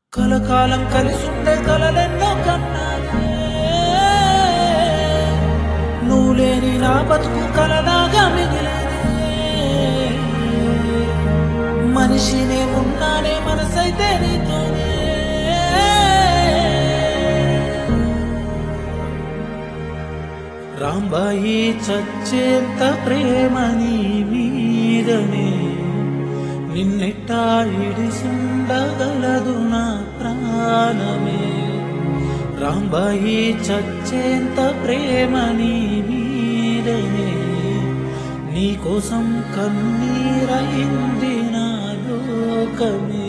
కలకాలం కలిసుండే కలలెన్నో కన్నానే నువ్వు లేని నా బతుకు కలలాగా మిగిలేనే మనిషినే ఉన్నానే మనసైతే నీతోనే రాంబాయి చచ్చేంత ప్రేమ నీ మీదనే నిన్నెట్టా ఇడిసుండగలదు నా ప్రాణమే రాంబాయి చచ్చేంత ప్రేమ నీ మీదనే నీకోసం కన్నీరయింది నా లోకమే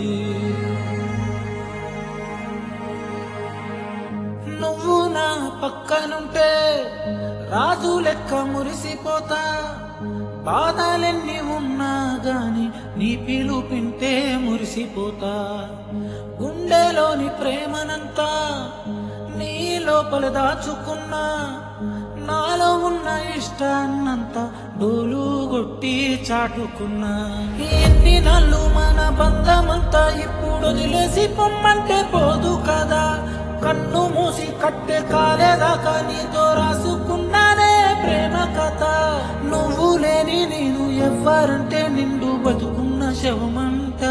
నువ్వు నా పక్కనుంటే రాజు లెక్క మురిసిపోతా బాధలెన్ని ఉన్నా గాని నీ పిలుపింటే మురిసిపోతా గుండెలోని ప్రేమనంతా నీ లోపల దాచుకున్నా నాలో ఉన్న ఇష్టాన్నంతా డోలు కొట్టి చాటుకున్నా ఎన్ని నాళ్ళు మన బంధమంతా ఇప్పుడు వదిలేసి పొమ్మంటే పోదు కదా కన్ను మూసి కట్టె కాలేదాకా నీతో రాసుకున్నానే ప్రేమ కథ నువ్వు లేని నేను ఎవ్వరంటే నిండు బతుకున్న శవమంట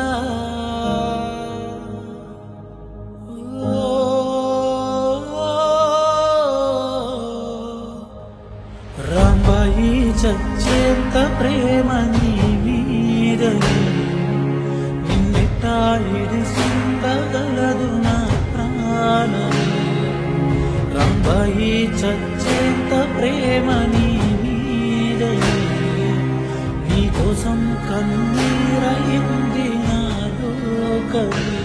రాంబాయి చచ్చేంత ప్రేమ నీ మీదనే నిన్నెట్టా ఇడిసిందగలదు నా ప్రాణమే రాంబాయి చచ్చేంత ప్రేమ నీ మీదనే నీకోసం కన్నీరయింది నా లోకమే